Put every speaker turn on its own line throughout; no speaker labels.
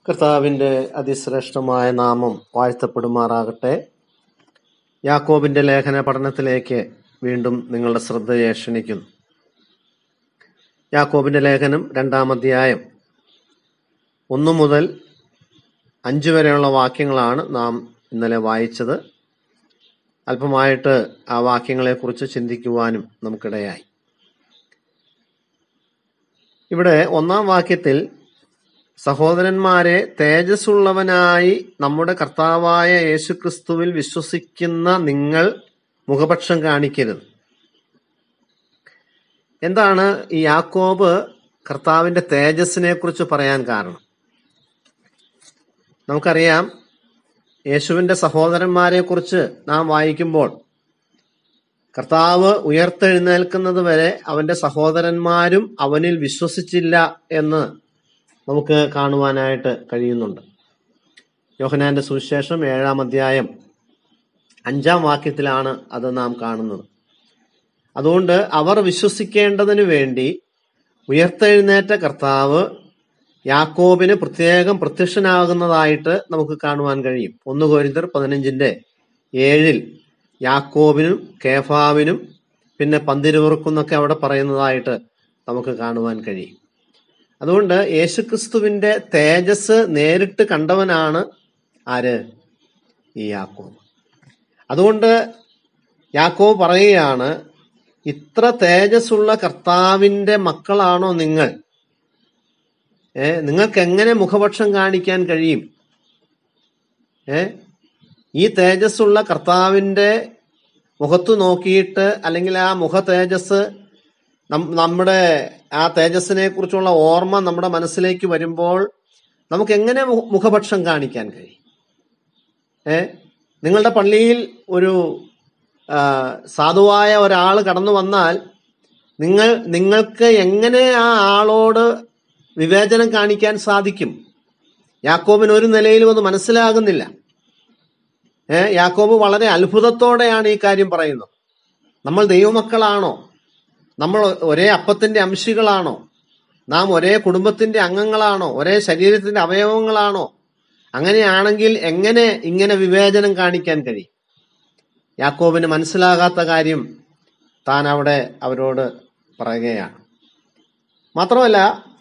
കർത്താവിന്റെ അതിശ്രേഷ്ഠമായ നാമം വാഴ്ത്തപ്പെടുമാറാകട്ടെ യാക്കോബിന്റെ ലേഖന പഠനത്തിലേക്ക് വീണ്ടും നിങ്ങളുടെ ശ്രദ്ധയെ ക്ഷണിക്കുന്നു യാക്കോബിന്റെ ലേഖനം രണ്ടാം അധ്യായം ഒന്നു മുതൽ അഞ്ചു വരെയുള്ള വാക്യങ്ങളാണ് നാം ഇന്നലെ വായിച്ചത് അല്പമായിട്ട് ആ വാക്യങ്ങളെക്കുറിച്ച് ചിന്തിക്കുവാനും നമുക്കിടയായി ഇവിടെ ഒന്നാം വാക്യത്തിൽ സഹോദരന്മാരെ തേജസ്സുള്ളവനായി നമ്മുടെ കർത്താവായ യേശുക്രിസ്തുവിൽ വിശ്വസിക്കുന്ന നിങ്ങൾ മുഖപക്ഷം കാണിക്കരുത് എന്താണ് ഈ യാക്കോബ് കർത്താവിന്റെ തേജസ്സിനെ കുറിച്ച് പറയാൻ കാരണം നമുക്കറിയാം യേശുവിന്റെ സഹോദരന്മാരെ കുറിച്ച് നാം വായിക്കുമ്പോൾ കർത്താവ് ഉയർത്തെഴുന്നേൽക്കുന്നത് വരെ അവന്റെ സഹോദരന്മാരും അവനിൽ വിശ്വസിച്ചില്ല എന്ന് നമുക്ക് കാണുവാനായിട്ട് കഴിയുന്നുണ്ട് യോഹനാന്റെ സുവിശേഷം ഏഴാം അധ്യായം അഞ്ചാം വാക്യത്തിലാണ് അത് നാം കാണുന്നത് അതുകൊണ്ട് അവർ വിശ്വസിക്കേണ്ടതിനു വേണ്ടി ഉയർത്തെഴുന്നേറ്റ കർത്താവ് യാക്കോബിന് പ്രത്യേകം പ്രത്യക്ഷനാകുന്നതായിട്ട് നമുക്ക് കാണുവാൻ കഴിയും ഒന്ന് കോരിന്തർ പതിനഞ്ചിന്റെ ഏഴിൽ യാക്കോബിനും കേഫാവിനും പിന്നെ പന്തിരുവർക്കുന്നൊക്കെ അവിടെ പറയുന്നതായിട്ട് നമുക്ക് കാണുവാൻ കഴിയും അതുകൊണ്ട് യേശുക്രിസ്തുവിന്റെ തേജസ് നേരിട്ട് കണ്ടവനാണ് ആര് ഈ യാക്കോബ് അതുകൊണ്ട് യാക്കോബ് പറയുകയാണ് ഇത്ര തേജസ്സുള്ള കർത്താവിന്റെ മക്കളാണോ നിങ്ങൾ ഏ നിങ്ങൾക്ക് എങ്ങനെ മുഖപക്ഷം കാണിക്കാൻ കഴിയും ഏ ഈ തേജസ്സുള്ള കർത്താവിന്റെ മുഖത്ത് നോക്കിയിട്ട് അല്ലെങ്കിൽ ആ മുഖ തേജസ് നം- നമ്മുടെ ആ തേജസ്സിനെ കുറിച്ചുള്ള ഓർമ്മ നമ്മുടെ മനസ്സിലേക്ക് വരുമ്പോൾ നമുക്ക് എങ്ങനെ മു- മുഖപക്ഷം കാണിക്കാൻ കഴിയും ഏ നിങ്ങളുടെ പള്ളിയിൽ ഒരു ആ, സാധുവായ ഒരാൾ കടന്നു വന്നാൽ നിങ്ങൾ നിങ്ങൾക്ക് എങ്ങനെ ആ ആളോട് വിവേചനം കാണിക്കാൻ സാധിക്കും യാക്കോബിന് ഒരു നിലയിലും അത് മനസ്സിലാകുന്നില്ല ഏ യാക്കോബ് വളരെ അത്ഭുതത്തോടെയാണ് ഈ കാര്യം പറയുന്നത് നമ്മൾ ദൈവമക്കളാണോ നമ്മൾ ഒരേ അപ്പത്തിന്റെ അംശികളാണോ നാം ഒരേ കുടുംബത്തിന്റെ അംഗങ്ങളാണോ ഒരേ ശരീരത്തിന്റെ അവയവങ്ങളാണോ അങ്ങനെയാണെങ്കിൽ എങ്ങനെ ഇങ്ങനെ വിവേചനം കാണിക്കാൻ കഴിയും യാക്കോബിന് മനസ്സിലാകാത്ത കാര്യം താൻ അവിടെ അവരോട് പറയുകയാണ് മാത്രമല്ല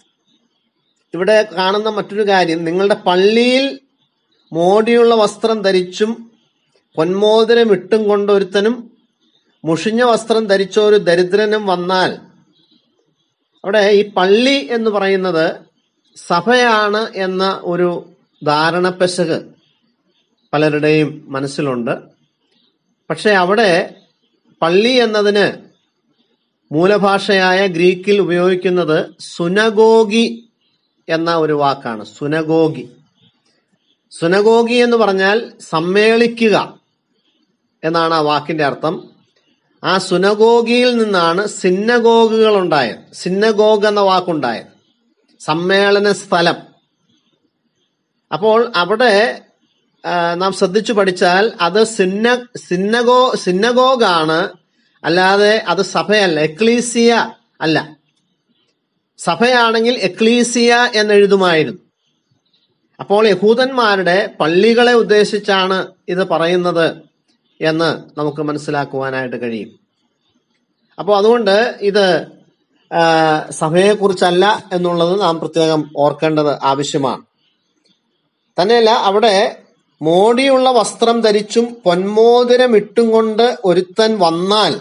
ഇവിടെ കാണുന്ന മറ്റൊരു കാര്യം നിങ്ങളുടെ പള്ളിയിൽ മോടിയുള്ള വസ്ത്രം ധരിച്ചും പൊന്മോതിരം ഇട്ടും കൊണ്ടൊരുത്തനും മുഷിഞ്ഞ വസ്ത്രം ധരിച്ച ഒരു ദരിദ്രനും വന്നാൽ അവിടെ ഈ പള്ളി എന്ന് പറയുന്നത് സഭയാണ് എന്ന ഒരു ധാരണപ്പെശക് പലരുടെയും മനസ്സിലുണ്ട് പക്ഷെ അവിടെ പള്ളി എന്നതിന് മൂലഭാഷയായ ഗ്രീക്കിൽ ഉപയോഗിക്കുന്നത് സുനഗോഗി എന്ന ഒരു വാക്കാണ് സുനഗോഗി സുനഗോഗി എന്ന് പറഞ്ഞാൽ സമ്മേളിക്കുക എന്നാണ് ആ വാക്കിന്റെ അർത്ഥം ആ സുനഗോഗിയിൽ നിന്നാണ് സിന്നഗോഗുകൾ ഉണ്ടായത് സിന്നഗോഗ് എന്ന വാക്കുണ്ടായത് സമ്മേളന സ്ഥലം അപ്പോൾ അവിടെ ആ, നാം ശ്രദ്ധിച്ചു പഠിച്ചാൽ അത് സിന്ന സിന്നഗോ സിന്നഗോഗാണ് അല്ലാതെ അത് സഭയല്ല എക്ലീസിയ അല്ല സഭയാണെങ്കിൽ എക്ലീസിയ എന്നെഴുതുമായിരുന്നു അപ്പോൾ യഹൂദന്മാരുടെ പള്ളികളെ ഉദ്ദേശിച്ചാണ് ഇത് പറയുന്നത് എന്ന് നമുക്ക് മനസ്സിലാക്കുവാനായിട്ട് കഴിയും അപ്പോൾ അതുകൊണ്ട് ഇത് ആ, സഭയെക്കുറിച്ചല്ല എന്നുള്ളത് നാം പ്രത്യേകം ഓർക്കേണ്ടത് ആവശ്യമാണ് തന്നെയല്ല അവിടെ മോടിയുള്ള വസ്ത്രം ധരിച്ചും പൊന്മോതിരം ഇട്ടും കൊണ്ട് ഒരുത്തൻ വന്നാൽ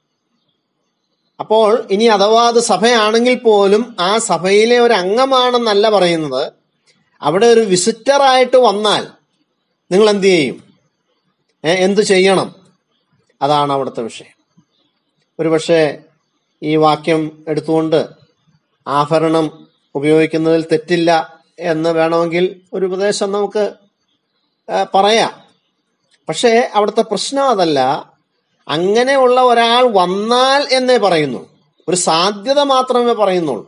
അപ്പോൾ ഇനി അഥവാ അത് സഭയാണെങ്കിൽ പോലും ആ സഭയിലെ ഒരു അംഗമാണെന്നല്ല പറയുന്നത് അവിടെ ഒരു വിസിറ്ററായിട്ട് വന്നാൽ നിങ്ങൾ എന്ത് ചെയ്യും ഏ, എന്ത് ചെയ്യണം അതാണ് അവിടുത്തെ വിഷയം ഒരുപക്ഷെ ഈ വാക്യം എടുത്തുകൊണ്ട് ആഭരണം ഉപയോഗിക്കുന്നതിൽ തെറ്റില്ല എന്ന് വേണമെങ്കിൽ ഒരു ഉപദേശം നമുക്ക് ആ, പറയാം പക്ഷേ അവിടുത്തെ പ്രശ്നം അതല്ല അങ്ങനെയുള്ള ഒരാൾ വന്നാൽ എന്നേ പറയുന്നു ഒരു സാധ്യത മാത്രമേ പറയുന്നുള്ളൂ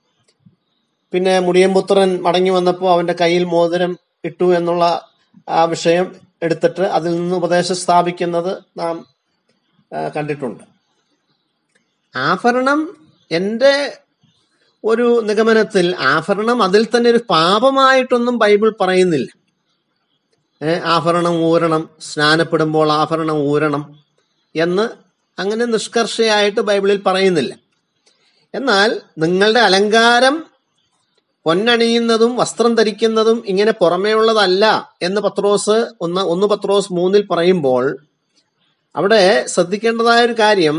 പിന്നെ മുടിയമ്പുത്രൻ മടങ്ങി വന്നപ്പോൾ അവന്റെ കയ്യിൽ മോതിരം ഇട്ടു എന്നുള്ള ആ വിഷയം എടുത്തിട്ട് അതിൽ നിന്ന് ഉപദേശം സ്ഥാപിക്കുന്നത് നാം ആ, കണ്ടിട്ടുണ്ട് ആഭരണം എൻ്റെ ഒരു നിഗമനത്തിൽ ആഭരണം അതിൽ തന്നെ ഒരു പാപമായിട്ടൊന്നും ബൈബിൾ പറയുന്നില്ല ഏ, ആഭരണം ഊരണം സ്നാനപ്പെടുമ്പോൾ ആഭരണം ഊരണം എന്ന് അങ്ങനെ നിഷ്കർഷയായിട്ട് ബൈബിളിൽ പറയുന്നില്ല എന്നാൽ നിങ്ങളുടെ അലങ്കാരം പൊന്നണിയുന്നതും വസ്ത്രം ധരിക്കുന്നതും ഇങ്ങനെ പുറമേയുള്ളതല്ല എന്ന് പത്രോസ് ഒന്ന് ഒന്ന് പത്രോസ് മൂന്നിൽ പറയുമ്പോൾ അവിടെ ശ്രദ്ധിക്കേണ്ടതായ ഒരു കാര്യം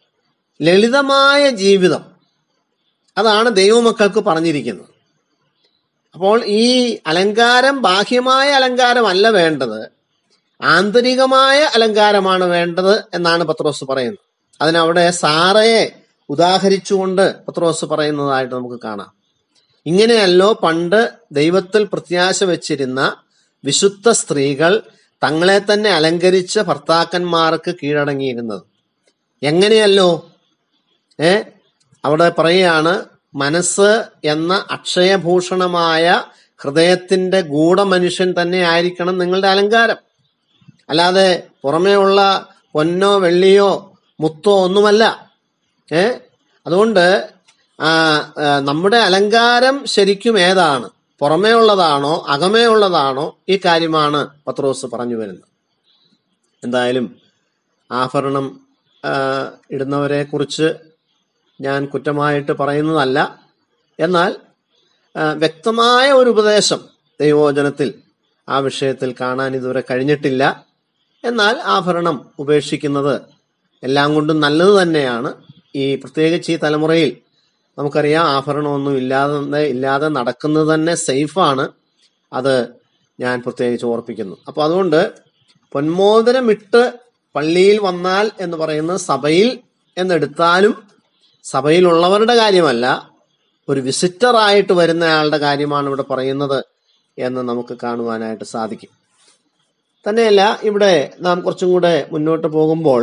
ലളിതമായ ജീവിതം അതാണ് ദൈവമക്കൾക്ക് പറഞ്ഞിരിക്കുന്നത് അപ്പോൾ ഈ അലങ്കാരം ബാഹ്യമായ അലങ്കാരമല്ല വേണ്ടത് ആന്തരികമായ അലങ്കാരമാണ് വേണ്ടത് എന്നാണ് പത്രോസ് പറയുന്നത് അതിനവിടെ സാറയെ ഉദാഹരിച്ചുകൊണ്ട് പത്രോസ് പറയുന്നതായിട്ട് നമുക്ക് കാണാം ഇങ്ങനെയല്ലോ പണ്ട് ദൈവത്തിൽ പ്രത്യാശ വെച്ചിരുന്ന വിശുദ്ധ സ്ത്രീകൾ തങ്ങളെ തന്നെ അലങ്കരിച്ച ഭർത്താക്കന്മാർക്ക് കീഴടങ്ങിയിരുന്നത് എങ്ങനെയല്ലോ ഏ അവിടെ പറയുകയാണ് മനസ്സ് എന്ന അക്ഷയഭൂഷണമായ ഹൃദയത്തിന്റെ ഗൂഢമനുഷ്യൻ തന്നെ ആയിരിക്കണം നിങ്ങളുടെ അലങ്കാരം അല്ലാതെ പുറമേ ഉള്ള പൊന്നോ വെള്ളിയോ മുത്തോ ഒന്നുമല്ല ഏ അതുകൊണ്ട് ആ, ആ, നമ്മുടെ അലങ്കാരം ശരിക്കും ഏതാണ് പുറമേ ഉള്ളതാണോ അകമേ ഉള്ളതാണോ ഈ കാര്യമാണ് പത്രോസ് പറഞ്ഞു വരുന്നത് എന്തായാലും ആഭരണം ആ, ഇടുന്നവരെ കുറിച്ച് ഞാൻ കുറ്റമായിട്ട് പറയുന്നതല്ല എന്നാൽ ആ, വ്യക്തമായ ഒരു ഉപദേശം ദൈവവചനത്തിൽ ആ വിഷയത്തിൽ കാണാൻ ഇതുവരെ കഴിഞ്ഞിട്ടില്ല എന്നാൽ ആഭരണം ഉപേക്ഷിക്കുന്നത് എല്ലാം കൊണ്ടും നല്ലത് തന്നെയാണ് ഈ പ്രത്യേകിച്ച് ഈ തലമുറയിൽ നമുക്കറിയാം ആഭരണമൊന്നും ഇല്ലാതെ ഇല്ലാതെ നടക്കുന്നത് തന്നെ സേഫാണ് അത് ഞാൻ പ്രത്യേകിച്ച് ഓർപ്പിക്കുന്നു അപ്പൊ അതുകൊണ്ട് പൊന്മോദരമിട്ട് പള്ളിയിൽ വന്നാൽ എന്ന് പറയുന്നത് സഭയിൽ എന്നെടുത്താലും സഭയിലുള്ളവരുടെ കാര്യമല്ല ഒരു വിസിറ്ററായിട്ട് വരുന്നയാളുടെ കാര്യമാണ് ഇവിടെ പറയുന്നത് എന്ന് നമുക്ക് കാണുവാനായിട്ട് സാധിക്കും തന്നെയല്ല ഇവിടെ നാം കുറച്ചും കൂടെ മുന്നോട്ട് പോകുമ്പോൾ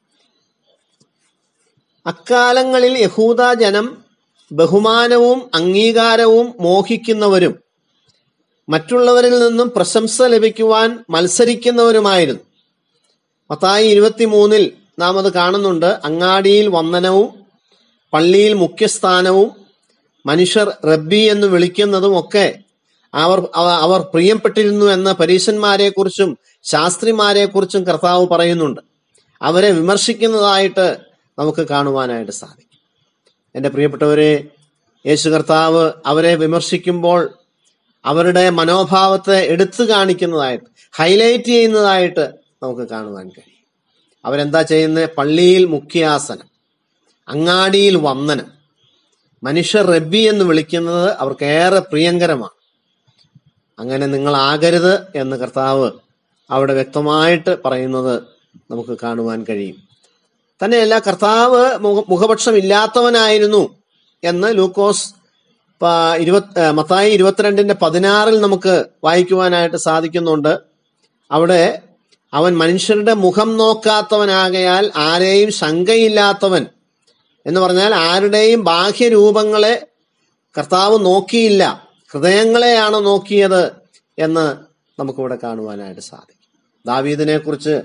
അക്കാലങ്ങളിൽ യഹൂദ ജനം ബഹുമാനവും അംഗീകാരവും മോഹിക്കുന്നവരും മറ്റുള്ളവരിൽ നിന്നും പ്രശംസ ലഭിക്കുവാൻ മത്സരിക്കുന്നവരുമായിരുന്നു മത്തായി ഇരുപത്തിമൂന്നിൽ നാം അത് കാണുന്നുണ്ട് അങ്ങാടിയിൽ വന്ദനവും പള്ളിയിൽ മുഖ്യസ്ഥാനവും മനുഷ്യർ റബ്ബി എന്ന് വിളിക്കുന്നതും ഒക്കെ അവർ അവ- അവർ പ്രിയപ്പെട്ടിരുന്നു എന്ന് പരീശന്മാരെ കുറിച്ചും ശാസ്ത്രിമാരെ കുറിച്ചും കർത്താവ് പറയുന്നുണ്ട് അവരെ വിമർശിക്കുന്നതായിട്ട് നമുക്ക് കാണുവാനായിട്ട് സാധിക്കും എൻ്റെ പ്രിയപ്പെട്ടവരെ യേശു കർത്താവ് അവരെ വിമർശിക്കുമ്പോൾ അവരുടെ മനോഭാവത്തെ എടുത്തു കാണിക്കുന്നതായിട്ട് ഹൈലൈറ്റ് ചെയ്യുന്നതായിട്ട് നമുക്ക് കാണുവാൻ കഴിയും അവരെന്താ ചെയ്യുന്നത് പള്ളിയിൽ മുഖ്യാസനം അങ്ങാടിയിൽ വന്ദനം മനുഷ്യർ റബ്ബി എന്ന് വിളിക്കുന്നത് അവർക്ക് ഏറെ പ്രിയങ്കരമാണ് അങ്ങനെ നിങ്ങൾ ആകരുത് എന്ന് കർത്താവ് അവിടെ വ്യക്തമായിട്ട് പറയുന്നത് നമുക്ക് കാണുവാൻ കഴിയും തന്നെയല്ല കർത്താവ് മുഖ- മുഖപക്ഷമില്ലാത്തവനായിരുന്നു എന്ന് ലൂക്കോസ് പ- ഇരുപത് ഏ, മത്തായി ഇരുപത്തിരണ്ടിന്റെ പതിനാറിൽ നമുക്ക് വായിക്കുവാനായിട്ട് സാധിക്കുന്നുണ്ട് അവിടെ അവൻ മനുഷ്യരുടെ മുഖം നോക്കാത്തവനാകയാൽ ആരെയും ശങ്കയില്ലാത്തവൻ എന്ന് പറഞ്ഞാൽ ആരുടെയും ബാഹ്യരൂപങ്ങളെ കർത്താവ് നോക്കിയില്ല ഹൃദയങ്ങളെയാണ് നോക്കിയത് എന്ന് നമുക്കിവിടെ കാണുവാനായിട്ട് സാധിക്കും ദാവീദിനെ കുറിച്ച്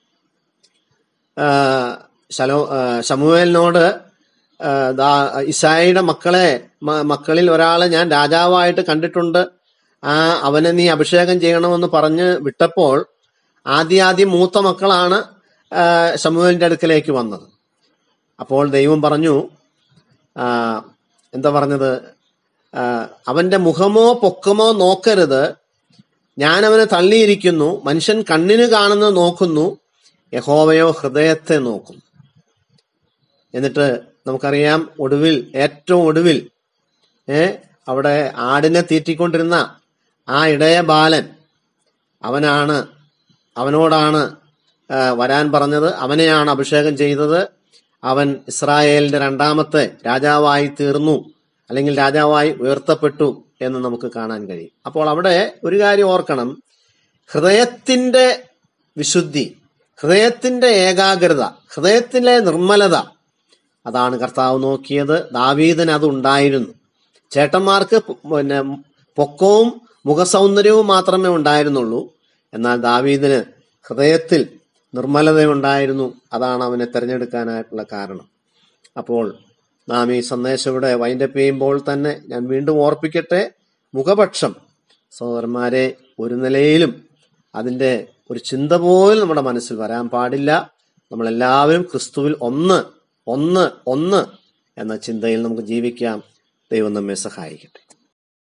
ശലോ ആ, ശമൂവേലിനോട് ആ, ദാ- ഇശായിയുടെ മക്കളെ മ- മക്കളിൽ ഒരാളെ ഞാൻ രാജാവായിട്ട് കണ്ടിട്ടുണ്ട് ആ അവനെ നീ അഭിഷേകം ചെയ്യണമെന്ന് പറഞ്ഞ് വിട്ടപ്പോൾ ആദ്യാദ്യം മൂത്ത മക്കളാണ് ആ, ശമൂവേലിന്റെ അടുക്കലേക്ക് വന്നത് അപ്പോൾ ദൈവം പറഞ്ഞു ആ, എന്താ പറഞ്ഞത് ആ, അവന്റെ മുഖമോ പൊക്കമോ നോക്കരുത് ഞാൻ അവനെ തള്ളിയിരിക്കുന്നു മനുഷ്യൻ കണ്ണിന് കാണുന്നത് നോക്കുന്നു യഹോവയോ ഹൃദയത്തെ നോക്കുന്നു എന്നിട്ട് നമുക്കറിയാം ഒടുവിൽ ഏറ്റവും ഒടുവിൽ ഏ അവിടെ ആടിനെ തീറ്റിക്കൊണ്ടിരുന്ന ആ ഇടയ ബാലൻ അവനാണ് അവനോടാണ് ആ, വരാൻ പറഞ്ഞത് അവനെയാണ് അഭിഷേകം ചെയ്തത് അവൻ ഇസ്രായേലിന്റെ രണ്ടാമത്തെ രാജാവായി തീർന്നു അല്ലെങ്കിൽ രാജാവായി ഉയർത്തപ്പെട്ടു എന്ന് നമുക്ക് കാണാൻ കഴിയും അപ്പോൾ അവിടെ ഒരു കാര്യം ഓർക്കണം ഹൃദയത്തിന്റെ വിശുദ്ധി ഹൃദയത്തിന്റെ ഏകാഗ്രത ഹൃദയത്തിലെ നിർമ്മലത അതാണ് കർത്താവ് നോക്കിയത് ദാവീദിന് അത് ഉണ്ടായിരുന്നു ചേട്ടന്മാർക്ക് പ് പിന്നെ പൊക്കവും മുഖസൗന്ദര്യവും മാത്രമേ ഉണ്ടായിരുന്നുള്ളൂ എന്നാൽ ദാവീദിന് ഹൃദയത്തിൽ നിർമ്മലത ഉണ്ടായിരുന്നു അതാണ് അവനെ തിരഞ്ഞെടുക്കാനായിട്ടുള്ള കാരണം അപ്പോൾ നാം ഈ സന്ദേശം ഇവിടെ വൈൻഡപ്പ് ചെയ്യുമ്പോൾ തന്നെ ഞാൻ വീണ്ടും ഓർപ്പിക്കട്ടെ മുഖപക്ഷം സഹോദരന്മാരെ ഒരു നിലയിലും അതിന്റെ ഒരു ചിന്ത പോലും നമ്മുടെ മനസ്സിൽ വരാൻ പാടില്ല നമ്മളെല്ലാവരും ക്രിസ്തുവിൽ ഒന്ന് ഒന്ന് ഒന്ന് എന്ന ചിന്തയിൽ നമുക്ക് ജീവിക്കാം ദൈവം നമ്മെ സഹായിക്കട്ടെ